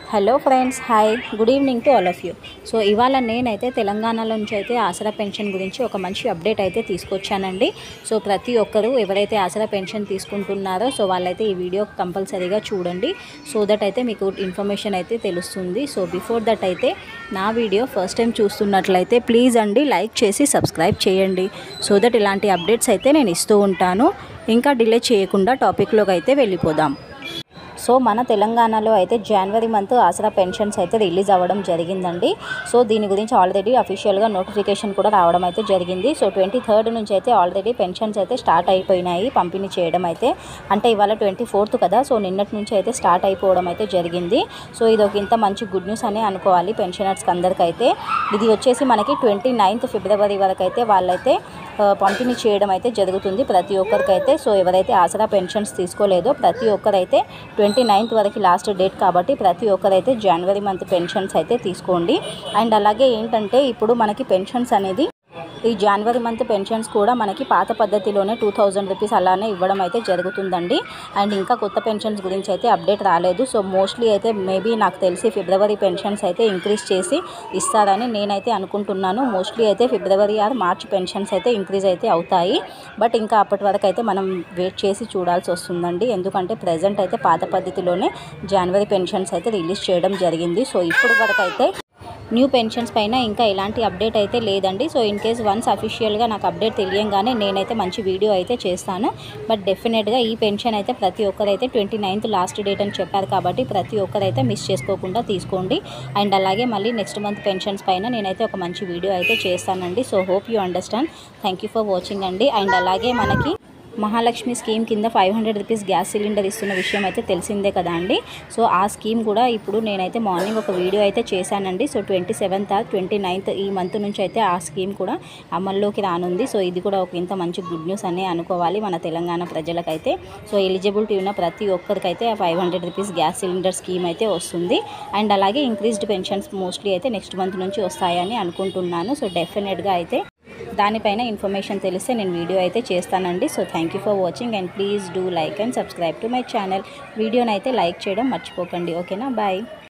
hello friends hi good evening to all of you so ఇవాళ నేనైతే తెలంగాణలో నుంచి అయితే ఆసరా పెన్షన్ గురించి ఒక మంచి అప్డేట్ అయితే తీసుకొచ్చానండి సో ప్రతి ఒక్కరూ ఎవరైతే ఆసరా పెన్షన్ తీసుకుంటున్నారో సో వాళ్ళైతే ఈ వీడియో కంపల్సరీగా చూడండి సో దట్ అయితే మీకు ఇన్ఫర్మేషన్ అయితే తెలుస్తుంది సో బిఫోర్ దట్ అయితే నా వీడియో ఫస్ట్ టైం చూస్తున్నట్లయితే ప్లీజ్ అండి లైక్ చేసి సబ్స్క్రైబ్ చేయండి సో దట్ ఇలాంటి అప్డేట్స్ అయితే నేను ఇస్తూ ఉంటాను ఇంకా డిలే చేయకుండా టాపిక్లోకి అయితే వెళ్ళిపోదాం సో మన తెలంగాణలో అయితే జనవరి మంత్ ఆసరా పెన్షన్స్ అయితే రిలీజ్ అవ్వడం జరిగిందండి సో దీని గురించి ఆల్రెడీ అఫీషియల్గా నోటిఫికేషన్ కూడా రావడం అయితే జరిగింది సో ట్వంటీ థర్డ్ నుంచి అయితే ఆల్రెడీ పెన్షన్స్ అయితే స్టార్ట్ అయిపోయినాయి పంపిణీ చేయడం అయితే అంటే ఇవాళ ట్వంటీ ఫోర్త్ కదా సో నిన్నటి నుంచి అయితే స్టార్ట్ అయిపోవడం అయితే జరిగింది సో ఇది ఒక ఇంత మంచి గుడ్ న్యూస్ అనే అనుకోవాలి పెన్షనర్స్కి అందరికైతే ఇది వచ్చేసి మనకి ట్వంటీ నైన్త్ ఫిబ్రవరి వరకు అయితే వాళ్ళైతే ఆ, పంపిణీ చేయడం అయితే జరుగుతుంది ప్రతి ఒక్కరికైతే సో ఎవరైతే ఆసరా పెన్షన్స్ తీసుకోలేదో ప్రతి ఒక్కరైతే ట్వంటీ నైన్త్ వరకు లాస్ట్ డేట్ కాబట్టి ప్రతి ఒక్కరైతే జనవరి మంత్ పెన్షన్స్ అయితే తీసుకోండి అండ్ అలాగే ఏంటంటే ఇప్పుడు మనకి పెన్షన్స్ అనేది ఈ జనవరి మంత్ పెన్షన్స్ కూడా మనకి పాత పద్ధతిలోనే టూ థౌజండ్ రూపీస్ అలానే ఇవ్వడం అయితే జరుగుతుందండి అండ్ ఇంకా కొత్త పెన్షన్స్ గురించి అయితే అప్డేట్ రాలేదు సో మోస్ట్లీ అయితే మేబీ నాకు తెలిసి ఫిబ్రవరి పెన్షన్స్ అయితే ఇంక్రీజ్ చేసి ఇస్తారని నేనైతే అనుకుంటున్నాను మోస్ట్లీ అయితే ఫిబ్రవరి ఆర్ మార్చ్ పెన్షన్స్ అయితే ఇంక్రీజ్ అయితే అవుతాయి బట్ ఇంకా అప్పటి వరకు అయితే మనం వెయిట్ చేసి చూడాల్సి వస్తుందండి ఎందుకంటే ప్రజెంట్ అయితే పాత పద్ధతిలోనే జనవరి పెన్షన్స్ అయితే రిలీజ్ చేయడం జరిగింది సో ఇప్పుడు వరకు అయితే న్యూ పెన్షన్స్ పైన ఇంకా ఎలాంటి అప్డేట్ అయితే లేదండి సో ఇన్ కేస్ వన్స్ అఫీషియల్గా నాకు అప్డేట్ తెలియంగానే నేనైతే మంచి వీడియో అయితే చేస్తాను బట్ డెఫినెట్గా ఈ పెన్షన్ అయితే ప్రతి ఒక్కరైతే ట్వంటీ నైన్త్ లాస్ట్ డేట్ అని చెప్పారు కాబట్టి ప్రతి ఒక్కరైతే మిస్ చేసుకోకుండా తీసుకోండి అండ్ అలాగే మళ్ళీ నెక్స్ట్ మంత్ పెన్షన్స్ పైన నేనైతే ఒక మంచి వీడియో అయితే చేస్తానండి so hope you understand thank you for watching అండి అండ్ అలాగే మనకి మహాలక్ష్మి స్కీమ్ కింద five hundred rupees gas cylinder ఇస్తున్న విషయం అయితే తెలిసిందే కదా అండి సో ఆ స్కీమ్ కూడా ఇప్పుడు నేనైతే మార్నింగ్ ఒక వీడియో అయితే చేశానండి so twenty seventh or twenty ninth ఈ మంత్ నుంచి అయితే ఆ స్కీమ్ కూడా అమల్లోకి రానుంది సో ఇది కూడా ఒక ఇంత మంచి గుడ్ న్యూస్ అనే అనుకోవాలి మన తెలంగాణ ప్రజలకైతే సో ఎలిజిబిలిటీ ఉన్న ప్రతి ఒక్కరికైతే ఆ five hundred rupees gas cylinder scheme అయితే వస్తుంది అండ్ అలాగే ఇంక్రీజ్డ్ పెన్షన్స్ మోస్ట్లీ అయితే నెక్స్ట్ మంత్ నుంచి వస్తాయని అనుకుంటున్నాను సో డెఫినెట్గా అయితే దానిపైన ఇన్ఫర్మేషన్ తెలిస్తే నేను వీడియో అయితే చేస్తానండి so thank you for watching and please do like and subscribe to my channel వీడియోని అయితే లైక్ చేయడం మర్చిపోకండి ఓకేనా బాయ్